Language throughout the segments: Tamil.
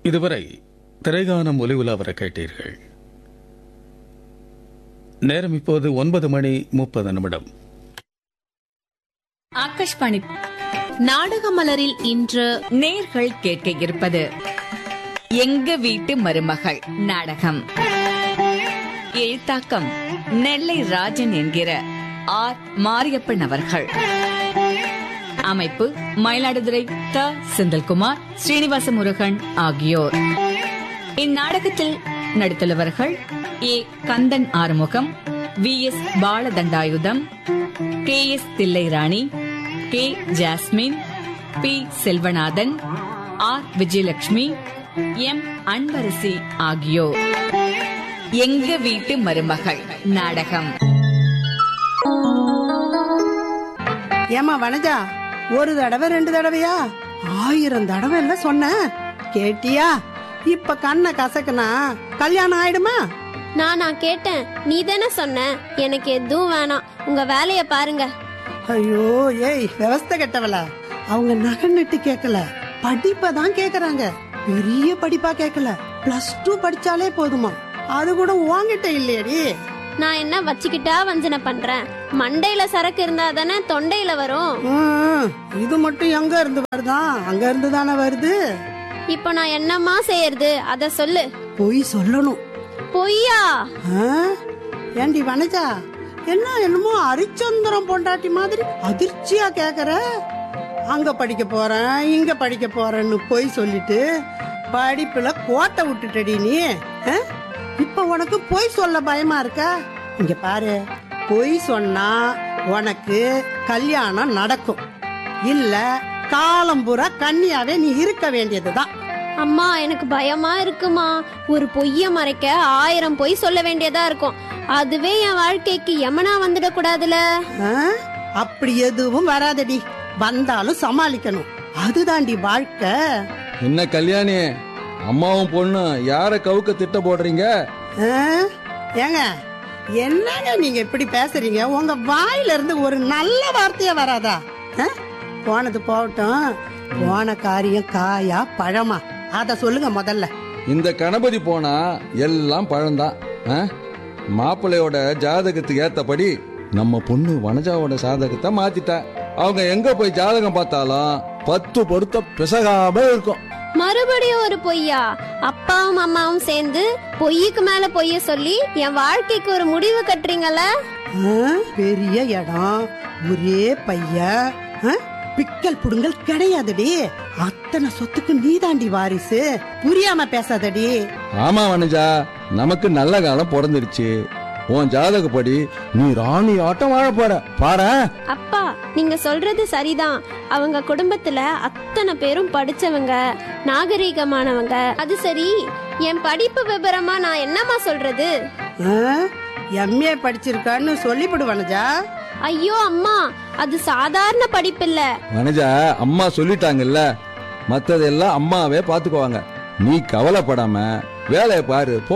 இதுவரை திரைகானம் ஒலி உலாவர கேட்டீர்கள் நேரம் இப்போது ஒன்பது மணி முப்பது நிமிடம் ஆகாஷ்வாணி நாடக மலரில் இன்று நேர்கள் கேட்க இருப்பது எங்க வீட்டு மருமகள் நாடகம் எழுத்தாக்கம் நெல்லை ராஜன் என்கிற ஆர் மாரியப்பன் அவர்கள் அமைப்பு மயிலாடுதுறை த செந்தில்குமார் ஸ்ரீனிவாச முருகன் ஆகியோர் இந்நாடகத்தில் நடித்துள்ளவர்கள் A Kandan Arumugam V S Balathandayutham K S Thillairani K Jasmine P Selvanathan R Vijayalakshmi M Anbarasi ஆகியோர் எங்க வீட்டு மருமகள் நாடகம் ஏமா வனஜா ஒரு தடவை ரெண்டு தடவையா ஆயிரம் தடவை இல்ல சொன்னேன் கேட்டியா இப்ப கண்ணை கசக்குனா கல்யாணம் ஆயிடுமா நானா கேட்டேன் நீ தானே சொன்ன எனக்கு எதுவும் வேணாம் உங்க வேலைய பாருங்க ஐயோ ஏய் விவஸ்தை கெட்டவள அவங்க நகை நட்டு கேட்கல படிப்பை தான் கேக்குறாங்க பெரிய படிப்பா கேட்கல பிளஸ் டூ படிச்சாலே போதுமா அது கூட உன்கிட்ட இல்லையடி நான் என்ன வச்சுக்கிட்டா வஞ்சனை பண்றேன் மண்டையில சரக்கு இருந்தா தானே தொண்டையில வரும் ம், இது மட்டும் எங்க இருந்து வருதா அங்க இருந்து தானே வருது இப்போ நான் என்னம்மா செய்யறது அத சொல்லு பொய் சொல்லணும் பொய்யா ஆ? ஏண்டி வனஜா என்ன என்னமோ ஹரிச்சந்திரம் பொண்டாட்டி மாதிரி அதிர்ச்சியா கேக்குற அங்க படிக்க போறேன் இங்க படிக்க போறேன்னு போய் சொல்லிட்டு படிப்புல கோட்டை விட்டுட்டடி நீ ஆ? இப்ப உனக்கு பொய் சொல்ல பயமா இருக்கா இங்க பாரு பொய் சொன்னா உனக்கு கல்யாணம் நடக்கும் இல்ல காலம்புறா கன்னியாவே நீ இருக்க வேண்டியதுதான் அம்மா எனக்கு பயமா இருக்குமா ஒரு பொய்ய மறைக்க ஆயிரம் பொய் சொல்ல வேண்டியதா இருக்கும் அதுவே என் வாழ்க்கைக்கு யமனா வந்துடக்கூடாதுல ஆ? அப்படி எதுவும் வராதடி வந்தாலும் சமாளிக்கணும் அதுதாண்டி வாழ்க்கை என்ன கல்யாணி அம்மாவும் பொண்ணு யார கவுக்க திட்ட போடுறீங்க ஆ? ஏங்க என்னங்க நீங்க இப்படி பேசுறீங்க உங்க வாயில இருந்து ஒரு நல்ல வார்த்தையே வராதா ஆ? போனது போகட்டும் போன காரியம் காயா பழமா அத சொல்லுங்க முதல்ல இந்த கணபதி போனா எல்லாம் பழம்தான் ஆ? மாப்பிள்ளையோட ஜாதகத்துக்கு ஏத்தபடி நம்ம பொண்ணு வனஜாவோட ஜாதகத்தை மாத்திட்டா அவங்க எங்க போய் ஜாதகம் பார்த்தாலும் பத்து பொருத்த பிசகாம இருக்கும் மறுபடியும் ஒரு பொய்யா அப்பாவும் அம்மாவும் சேர்ந்து பொய்யுக்கு மேல பொய்ய சொல்லி என் வாழ்க்கைக்கு ஒரு முடிவு கட்டுறீங்கல்ல ஆ? பெரிய இடம் ஒரே பையன் ஆ? பிக்கல் புடுங்கல் கிடையாதுடி அத்தனை சொத்துக்கு நீதாண்டி வாரிசு புரியாம பேசாதடி ஆமா வனஜா நமக்கு நல்ல காலம் பிறந்துருச்சு உன் ஜாதகப்படி நீ ராணி ஆட்டம் வாழ போற பாரு அப்பா நீங்க சொல்றது சரிதான் அவங்க குடும்பத்துல அத்தனை பேரும் படிச்சவங்க நாகரீகமானவங்க அது சரி என் படிப்பு விபரமா நான் என்னம்மா சொல்றது எம்ஏ படிச்சிருக்கான்னு சொல்லிவிடு வனஜா ஐயோ அம்மா அது சாதாரண படிப்பில்ல வனஜா அம்மா சொல்லிட்டாங்கல்ல மத்ததெல்லாம் அம்மாவே பாத்துக்குவாங்க நீ கவலைப்படாம வேலையை பாரு போ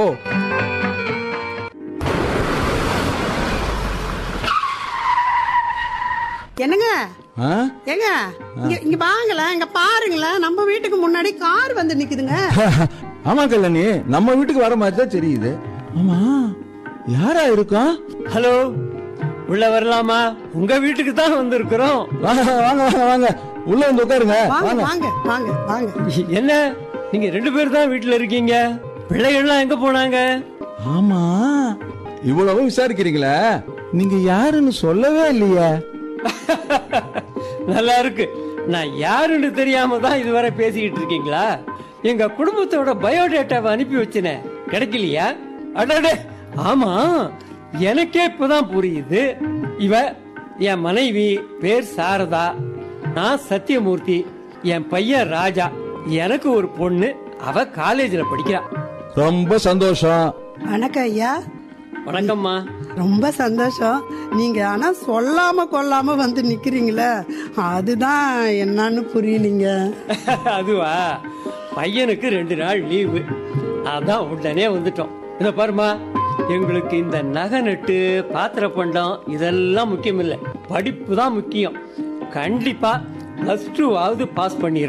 என்னங்க ஆ? ஏங்க இங்க இங்க வாங்களேன் இங்க பாருங்களேன் நம்ம வீட்டுக்கு முன்னாடி கார் வந்து நிக்குதுங்க ஆமா கல்யாணி நம்ம வீட்டுக்கு வர மாதிரி தான் தெரியுது ஆமா யாரா இருக்கும் ஹலோ உள்ள வரலாமா உங்க வீட்டுக்கு தான் வந்திருக்கிறோம் வாங்க வாங்க வாங்க வாங்க உள்ள வந்து உட்காருங்க வாங்க வாங்க வாங்க வாங்க வாங்க என்ன நீங்க ரெண்டு பேர் தான் வீட்டுல இருக்கீங்க பிள்ளைகள்லாம் எங்க போனாங்க ஆமா இவ்வளவு விசாரிக்கிறீங்களே நீங்க யாருன்னு சொல்லவே இல்லையே நல்லா இருக்கு நான் யாருன்னு தெரியாம தான் இதுவரை பேசிக்கிட்டு இருக்கீங்களா எங்க குடும்பத்தோட பயோடேட்டாவை அனுப்பி வச்சினே கிடைக்கலையா அடடே ஆமா எனக்கே இப்பதான் புரியுது இவ என் மனைவி பேர் சாரதா நான் சத்தியமூர்த்தி என் பையன் ராஜா எனக்கு ஒரு பொண்ணு அவ காலேஜ்ல படிக்கிறா ரொம்ப சந்தோஷம் வணக்கம் ஐயா வணக்கம்மா ரொம்ப சந்தோஷம் நீங்க ஆனா சொல்லாம கொல்லாம வந்து நிக்கிறீங்களே அதுதான் என்னன்னு புரியலீங்க அதுவா பையனுக்கு ரெண்டு நாள் லீவு அதான் உடனே வந்துட்டோம் இத பாருமா எங்களுக்கு இந்த நகை நட்டு பாத்திர பண்டம் இதெல்லாம் முக்கியம் இல்லை படிப்பு தான் முக்கியம் கண்டிப்பா பிளஸ் டூ ஆவது பாஸ் பண்ணி இருக்கணும்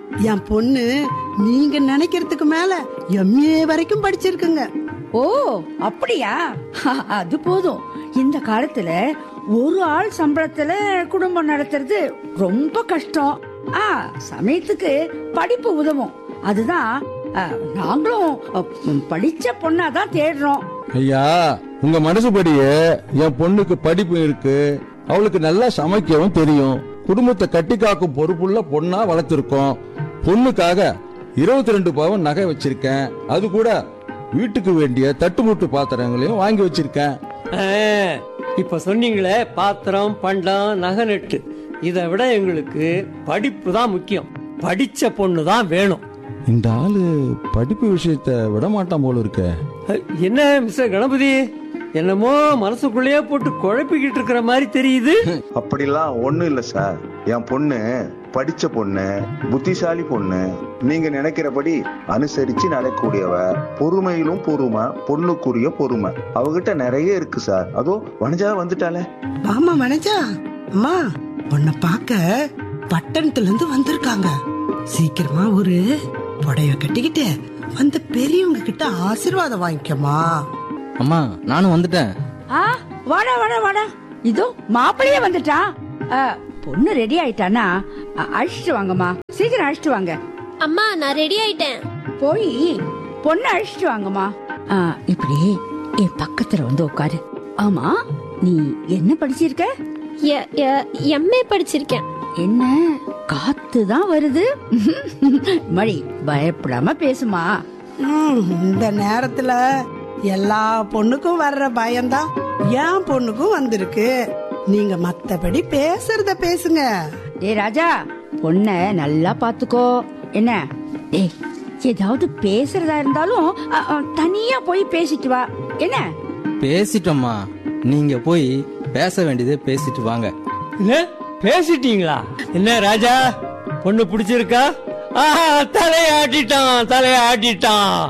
என் பொண்ணு நீங்க நினைக்கிறதுக்கு மேல எம்ஏ வரைக்கும் படிச்சிருக்குங்க ஓ அப்படியா அது போதும் இந்த காலத்துல ஒரு ஆள் சம்பளத்துல குடும்பம் நடத்துறது ரொம்ப கஷ்டம் ஆ சமயத்துக்கு படிப்பு உதவும் அதுதான் ஆ, நாங்களும் அ, படிச்ச பொண்ணாதான் தேடுறோம் ஐயா உங்க மனசுபடியே என் பொண்ணுக்கு படிப்பு இருக்கு அவளுக்கு நல்லா சமைக்கவும் தெரியும் குடும்பத்தை கட்டி காக்கும் பொறுப்புள்ள பொண்ணா வளர்த்திருக்கோம் பொண்ணுக்காக இருபத்தி ரெண்டு பவன் நகை வச்சிருக்கேன் அது கூட வீட்டுக்கு வேண்டிய தட்டுமுட்டு பாத்திரங்களையும் வாங்கி வச்சிருக்கேன் ஆ, இப்ப சொன்னீங்களே பாத்திரம் பண்டம் நகை நட்டு இதை விட எங்களுக்கு படிப்பு தான் முக்கியம் படிச்ச பொண்ணு தான் வேணும் இந்த ஆளு படிப்பு விஷயத்த விட மாட்டான் போல இருக்க அஹ், என்ன மிஸ்டர் கணபதி என்னமோ மனசுக்குள்ளேயே போட்டு குழப்பிக்கிட்டு இருக்கிற மாதிரி தெரியுது அப்படிலாம் ஒண்ணும் இல்ல சார் என் பொண்ணு படிச்ச பொண்ணு புத்திசாலி பொண்ணு நீங்க நினைக்கிறபடி அனுசரிச்சு நடக்கக்கூடியவ பொறுமையிலும் பொறுமை பொண்ணுக்குரிய பொறுமை அவகிட்ட நிறைய இருக்கு சார் அதோ வனஜா வந்துட்டாலே வாமா வனஜா அம்மா உன்னை பார்க்க பட்டணத்துல இருந்து வந்திருக்காங்க சீக்கிரமா ஒரு புடவை கட்டிக்கிட்டு வந்து பெரியவங்க கிட்ட ஆசீர்வாதம் வாங்கிக்கமா அம்மா நானும் வந்துட்டேன் ஆ வாடா வாடா வாடா இதோ மாப்பிள்ளையே வந்துட்டான் ஆ, பொண்ணு ரெடி ஆயிட்டானா அ, அழைச்சிட்டு வாங்கம்மா சீக்கிரம் அழைச்சிட்டு வாங்க அம்மா நான் ரெடி ஆயிட்டேன் போய் பொண்ணு அழைச்சிட்டு வாங்கம்மா ஆ, இப்படி என் பக்கத்துல வந்து உட்காரு ஆமா நீ என்ன படிச்சிருக்க எம்ஏ படிச்சிருக்கேன் என்ன காத்து தான் வருது மணி பயப்படாம பேசுமா ம், இந்த நேரத்துல எல்லா பொண்ணுக்கும் வர்ற பயம்தான் என் பொண்ணுக்கும் வந்திருக்கு நீங்க மத்தபடி பேசுறத பேசுங்க டேய் ராஜா பொண்ண நல்லா பாத்துக்கோ என்ன டேய் ஏதாவது பேசுறதா இருந்தாலும் அ, அ, தனியா போய் பேசிட்டு வா என்ன பேசிட்டோம்மா நீங்க போய் பேச வேண்டியதை பேசிட்டு வாங்க என்ன பேசிட்டீங்களா என்ன ராஜா பொண்ணு பிடிச்சிருக்கா ஆஹா தலைய ஆட்டிட்டான் தலைய ஆட்டிட்டான்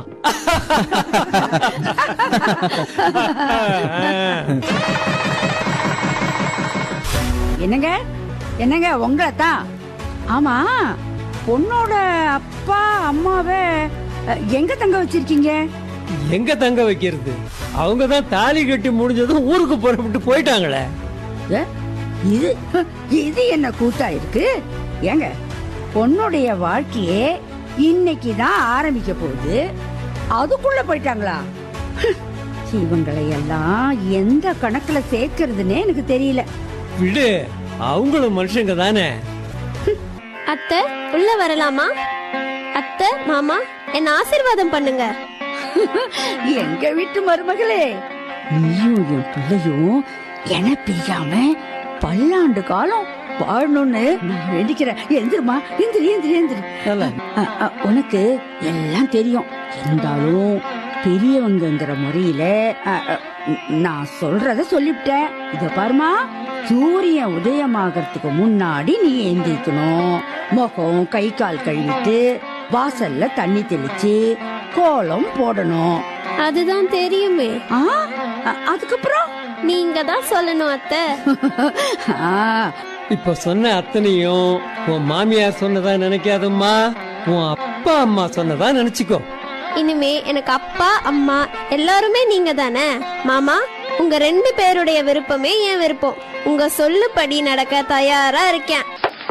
என்னங்க என்னங்க உங்களை தான் ஆமா பொண்ணோட அப்பா அம்மாவை அ, எங்க தங்க வச்சிருக்கீங்க எங்க தங்க வைக்கிறது அவங்க தான் தாலி கட்டி முடிஞ்சதும் ஊருக்கு புறப்பட்டு போயிட்டாங்களே ஏ, இது இது என்ன கூத்தா இருக்கு ஏங்க பொண்ணுடைய வாழ்க்கையே இன்னைக்கு தான் ஆரம்பிக்க போகுது அதுக்குள்ள போயிட்டாங்களா இவங்களை எல்லாம் எந்த கணக்குல சேர்க்கறதுன்னே எனக்கு தெரியல விடு அவங்களும் மனுஷங்க தானே அத்தை உள்ள வரலாமா அத்தை மாமா என்ன ஆசீர்வாதம் பண்ணுங்க எங்க வீட்டு மருமகளே நீயும் என் பிள்ளையும் என பிரியாம பல்லாண்டு காலம் வாழணும்னு நான் வேண்டிக்கிறேன் எந்திருமா எந்திரி எந்திரி எந்திரி அ, அ, உனக்கு எல்லாம் தெரியும் இருந்தாலும் பெரியவங்கங்கிற முறையில அ, அ, நான் சொல்றத சொல்லிவிட்டேன் இத பாருமா சூரியன் உதயமாகறதுக்கு முன்னாடி நீ எந்திரிக்கணும் முகம் கை கால் கழுவிட்டு வாசல்ல தண்ணி தெளிச்சு கோலம் போடணும் அதுதான் தெரியுமே ஆ, அ- அதுக்கப்புறம் நீங்க தான் சொல்லணும் அத்தை ஆ, இப்ப சொன்ன அத்தனையும் உன் மாமியார் சொன்னதா நினைக்காதம்மா உன் அப்பா அம்மா சொன்னதா நினைச்சுக்கோ இனிமே எனக்கு அப்பா அம்மா எல்லாருமே நீங்க தானே மாமா உங்க ரெண்டு பேருடைய விருப்பமே என் விருப்பம் உங்க சொல்லுபடி நடக்க தயாரா இருக்கேன்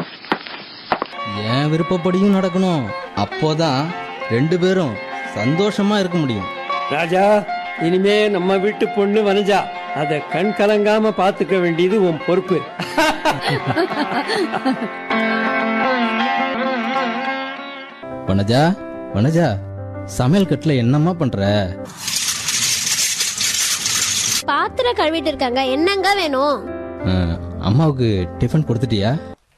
என் விருப்பப்படியும் நடக்கணும் அப்போதான் ரெண்டு பேரும் சந்தோஷமா இருக்க முடியும் ராஜா இனிமே நம்ம வீட்டு பொண்ணு வனஜா அத கண் கலங்காம பாத்துக்க வேண்டியது உன் பொறுப்பு வனஜா வனஜா சமையல் கட்டுல என்னம்மா பண்ற பாத்திரம் கழுவிட்டு இருக்காங்க என்னங்க வேணும் ஆ, அம்மாவுக்கு டிஃபன் கொடுத்துட்டியா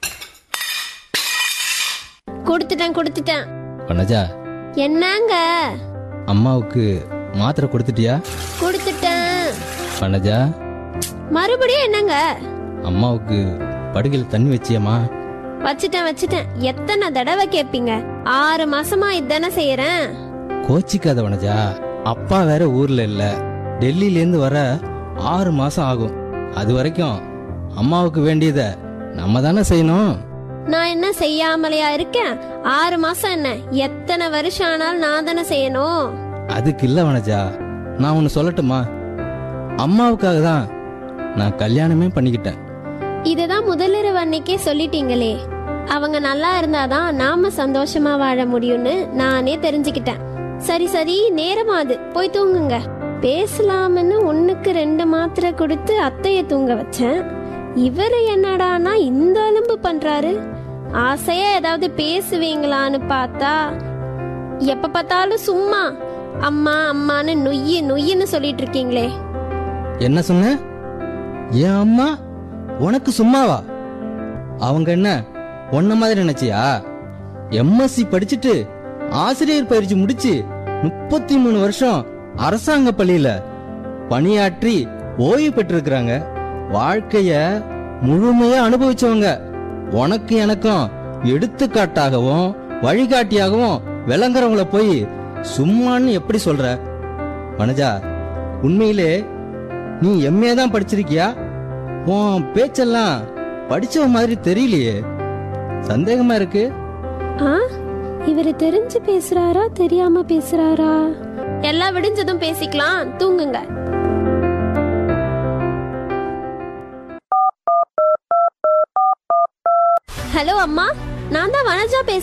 கொடுத்துட்டேன் கொடுத்துட்டேன் வனஜா என்னங்க அம்மாவுக்கு மாத்திரை கொடுத்துட்டியா கொடுத்துட்டேன் வனஜா மறுபடியும் என்னங்க அம்மாவுக்கு படுகையில் தண்ணி வச்சியம்மா வச்சுட்டேன் வச்சுட்டேன் எத்தனை தடவை கேப்பீங்க ஆறு மாசமா இதானே செய்யறேன் கோச்சிக்காத வனஜா அப்பா வேற ஊர்ல இல்ல டெல்லியில இருந்து வர ஆறு மாசம் ஆகும் அது வரைக்கும் அம்மாவுக்கு வேண்டியத நம்ம தானே செய்யணும் நான் என்ன செய்யாமலையா இருக்கேன் ஆறு மாசம் என்ன எத்தனை வருஷம் ஆனாலும் நான் தானே செய்யணும் அதுக்கு இல்ல வனஜா நான் ஒன்னு சொல்லட்டுமா அம்மாவுக்காக தான் நான் கல்யாணமே பண்ணிக்கிட்டேன் இததான் முதலிரவு அன்னைக்கே சொல்லிட்டீங்களே அவங்க நல்லா இருந்தாதான் நாம சந்தோஷமா வாழ முடியும்னு நானே தெரிஞ்சுக்கிட்டேன் சரி சரி நேரமாது போய் தூங்குங்க பேசலாம்னு ஒண்ணுக்கு ரெண்டு மாத்திரை கொடுத்து அத்தைய தூங்க வச்சேன் இவரு என்னடானா இந்த அலும்பு பண்றாரு ஆசையா ஏதாவது பேசுவீங்களான்னு பார்த்தா எப்ப பார்த்தாலும் சும்மா அம்மா அம்மான்னு நொய்யு நொய்யுன்னு சொல்லிட்டு இருக்கீங்களே என்ன சொன்ன என் அம்மா உனக்கு சும்மாவா அவங்க என்ன உன்ன மாதிரி நினைச்சியா எம்எஸ்சி படிச்சுட்டு ஆசிரியர் பயிற்சி முடிச்சு முப்பத்தி மூணு வருஷம் அரசாங்க பள்ளியில பணியாற்றி ஓய்வு பெற்றிருக்கிறாங்க வாழ்க்கைய முழுமையா அனுபவிச்சவங்க உனக்கு எனக்கும் எடுத்துக்காட்டாகவும் வழிகாட்டியாகவும் விளங்குறவங்கள போய் சும்மான்னு எப்படி சொல்ற வனஜா உண்மையிலே நீ எம்ஏ தான் படிச்சிருக்கியா உன் பேச்செல்லாம் படிச்சவ மாதிரி தெரியலையே சந்தேகமா இருக்கு ஆ இவரு தெரிஞ்சு பேசுறாரா தெரியாம பேசுறாரா எல்லாம் விடிஞ்சதும் பேசிக்கலாம் தூங்குங்க ஹலோ அம்மா நான் தான் வனஜா பேசுறேன்